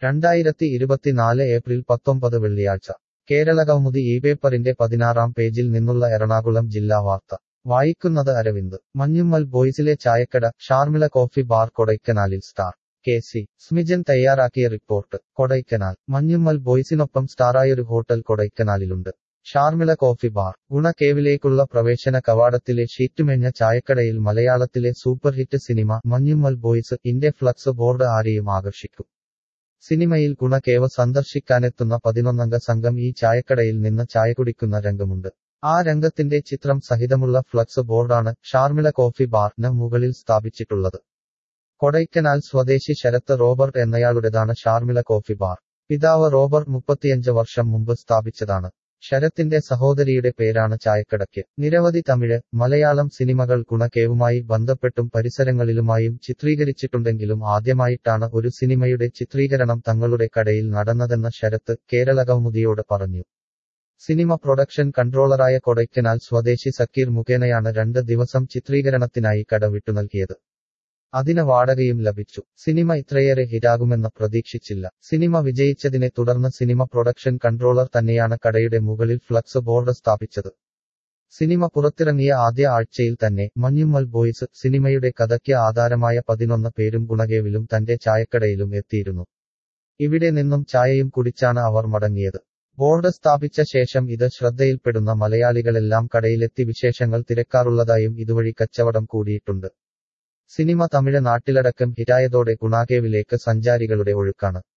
രണ്ടായിരത്തി ഇരുപത്തിനാല് ഏപ്രിൽ പത്തൊമ്പത് വെള്ളിയാഴ്ച കേരളകൗമുദി ഈ പേപ്പറിന്റെ പതിനാറാം പേജിൽ നിന്നുള്ള എറണാകുളം ജില്ലാ വാർത്ത വായിക്കുന്നത് അരവിന്ദ് മഞ്ഞുമ്മൽ ബോയ്സിലെ ചായക്കട ഷാർമിള കോഫി ബാർ കൊടൈക്കനാലിൽ സ്റ്റാർ കെ സി സ്മിജൻ തയ്യാറാക്കിയ റിപ്പോർട്ട് കൊടൈക്കനാൽ മഞ്ഞുമ്മൽ ബോയ്സിനൊപ്പം സ്റ്റാറായൊരു ഹോട്ടൽ കൊടൈക്കനാലിലുണ്ട് ഷാർമിള കോഫി ബാർ ഗുണകേവിലേക്കുള്ള പ്രവേശന കവാടത്തിലെ ഷീറ്റുമെഞ്ഞ ചായക്കടയിൽ മലയാളത്തിലെ super hit cinema Manjummel boys ഇന്റെ ഫ്ലക്സ് ബോർഡ് ആരെയും ആകർഷിക്കും സിനിമയിൽ ഗുണകേവ സന്ദർശിക്കാനെത്തുന്ന പതിനൊന്നംഗ സംഘം ഈ ചായക്കടയിൽ നിന്ന് ചായ കുടിക്കുന്ന രംഗമുണ്ട് ആ രംഗത്തിന്റെ ചിത്രം സഹിതമുള്ള ഫ്ലക്സ് ബോർഡാണ് ഷാർമിള കോഫി ബാറിന് മുകളിൽ സ്ഥാപിച്ചിട്ടുള്ളത് കൊടൈക്കനാൽ സ്വദേശി ശരത്ത് റോബർട്ട് എന്നയാളുടേതാണ് ഷാർമിള കോഫി ബാർ പിതാവ് റോബർട്ട് മുപ്പത്തിയഞ്ച് വർഷം മുമ്പ് സ്ഥാപിച്ചതാണ് ശരത്തിന്റെ സഹോദരിയുടെ പേരാണ് ചായക്കടയ്ക്ക് നിരവധി തമിഴ് മലയാളം സിനിമകൾ ഗുണകേവുമായി ബന്ധപ്പെട്ടും പരിസരങ്ങളിലുമായും ചിത്രീകരിച്ചിട്ടുണ്ടെങ്കിലും ആദ്യമായിട്ടാണ് ഒരു സിനിമയുടെ ചിത്രീകരണം തങ്ങളുടെ കടയിൽ നടന്നതെന്ന് ശരത്ത് കേരള കൗമുദിയോട് പറഞ്ഞു സിനിമ പ്രൊഡക്ഷൻ കൺട്രോളറായ കൊടൈക്കനാൽ സ്വദേശി സക്കീർ മുഖേനയാണ് രണ്ട് ദിവസം ചിത്രീകരണത്തിനായി കട വിട്ടുനൽകിയത് അതിന് വാടകയും ലഭിച്ചു സിനിമ ഇത്രയേറെ ഹിറ്റാകുമെന്ന് പ്രതീക്ഷിച്ചില്ല സിനിമ വിജയിച്ചതിനെ തുടർന്ന് സിനിമ പ്രൊഡക്ഷൻ കൺട്രോളർ തന്നെയാണ് കടയുടെ മുകളിൽ ഫ്ലക്സ് ബോർഡ് സ്ഥാപിച്ചത് സിനിമ പുറത്തിറങ്ങിയ ആദ്യ ആഴ്ചയിൽ തന്നെ മഞ്ഞുമ്മൽ ബോയ്സ് സിനിമയുടെ കഥയ്ക്ക് ആധാരമായ പതിനൊന്ന് പേരും ഗുണകേവിലും തന്റെ ചായക്കടയിലും എത്തിയിരുന്നു ഇവിടെ നിന്നും ചായയും കുടിച്ചാണ് അവർ മടങ്ങിയത് ബോർഡ് സ്ഥാപിച്ച ശേഷം ഇത് ശ്രദ്ധയിൽപ്പെടുന്ന മലയാളികളെല്ലാം കടയിലെത്തി വിശേഷങ്ങൾ തിരക്കാറുള്ളതായും ഇതുവഴി കച്ചവടം കൂടിയിട്ടുണ്ട് സിനിമ തമിഴ് നാട്ടിലടക്കം ഹിറ്റായതോടെ ഗുണാകേവിലേക്ക് സഞ്ചാരികളുടെ ഒഴുക്കാണ്